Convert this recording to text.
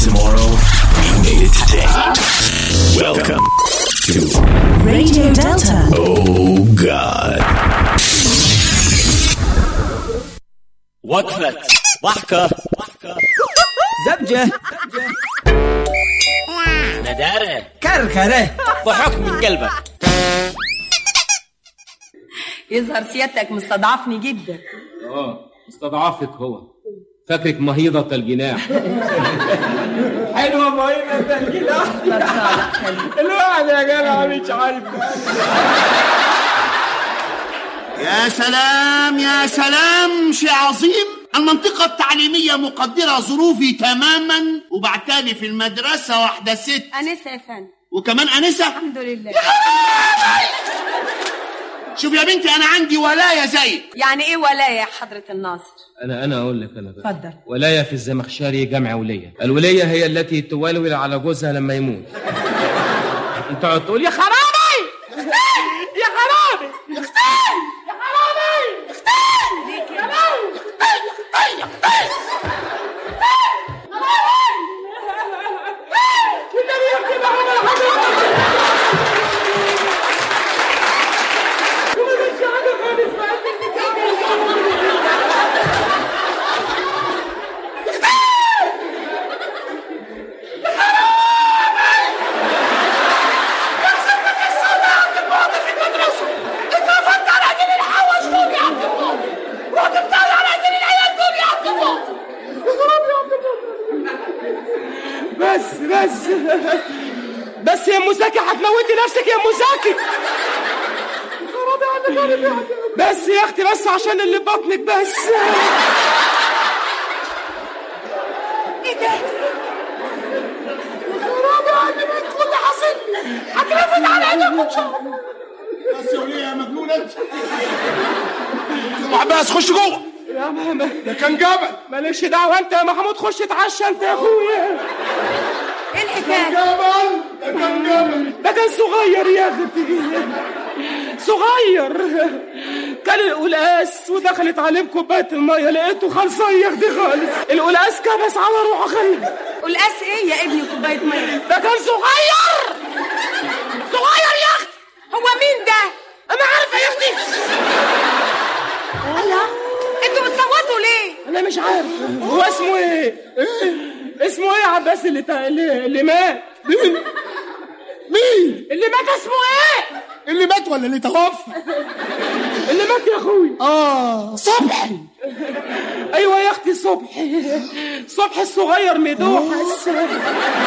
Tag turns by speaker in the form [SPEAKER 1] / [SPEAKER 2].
[SPEAKER 1] tomorrow, we made it today. Welcome to
[SPEAKER 2] Radio Delta.
[SPEAKER 1] Oh God.
[SPEAKER 3] وقفة ضحكة
[SPEAKER 4] زبجة
[SPEAKER 3] ندارة
[SPEAKER 4] كركرة
[SPEAKER 3] ضحك من قلبك
[SPEAKER 5] يظهر سيادتك مستضعفني جدا
[SPEAKER 6] اه استضعفك هو فاكرك مهيضة الجناح
[SPEAKER 4] حلوة مهمة الجناح الواحد يا جدع مش عارف
[SPEAKER 7] يا سلام يا سلام شيء عظيم المنطقة التعليمية مقدرة ظروفي تماما وبعتالي في المدرسة واحدة ست
[SPEAKER 5] أنسة يا فندم
[SPEAKER 7] وكمان أنسة
[SPEAKER 5] الحمد لله
[SPEAKER 7] شوف يا بنتي أنا عندي ولاية زيك
[SPEAKER 5] يعني إيه ولاية يا حضرة الناصر
[SPEAKER 6] انا انا اقول لك انا بقى.
[SPEAKER 5] اتفضل.
[SPEAKER 6] ولايه في الزمخشري جمع وليه الوليه هي التي تولول على جوزها لما يموت انت تقعد تقول يا خرابي يا خرابي يا اختي يا خرابي
[SPEAKER 5] ليه
[SPEAKER 6] يا
[SPEAKER 5] كده؟
[SPEAKER 6] لو يا اختي يا اختي والنبي يا كده عمل حاجه بس بس بس يا مساكي هتموتي نفسك يا مساكي خرابي عنك عارف يا حاجة. بس يا اختي بس عشان اللي في بطنك بس
[SPEAKER 5] إيه ده؟
[SPEAKER 6] خرابي عني من كل حصل هترفد على ايدك ان شاء الله
[SPEAKER 7] بس يا وليه يا مجنون أنت
[SPEAKER 1] عباس خش جوه
[SPEAKER 6] يا ماما ده كان جبل مالكش دعوه انت يا محمود خش اتعشى انت يا اخويا
[SPEAKER 5] إيه الحكاية؟
[SPEAKER 6] جبل ده كان جبل ده كان صغير يا اختي صغير كان القلقاس ودخلت عليه بكوبايه الميه لقيته خلصير دي خالص القلقاس كبس على روحه خلي
[SPEAKER 5] قلقاس إيه يا ابني كوباية مية؟
[SPEAKER 6] ده كان صغير صغير يا اختي
[SPEAKER 5] هو مين ده؟
[SPEAKER 6] انا عارفه يا اختي
[SPEAKER 5] الله انتوا بتصوتوا ليه؟
[SPEAKER 6] انا مش عارف هو اسمه ايه اسمه ايه يا عباس اللي تا... اللي, اللي مات
[SPEAKER 7] مين؟ مين؟
[SPEAKER 6] اللي مات اسمه ايه
[SPEAKER 7] اللي مات ولا اللي توفى؟
[SPEAKER 6] اللي مات يا اخوي
[SPEAKER 7] آه صبحي
[SPEAKER 6] ايوه يا اختي صبحي صبحي الصغير مدوحس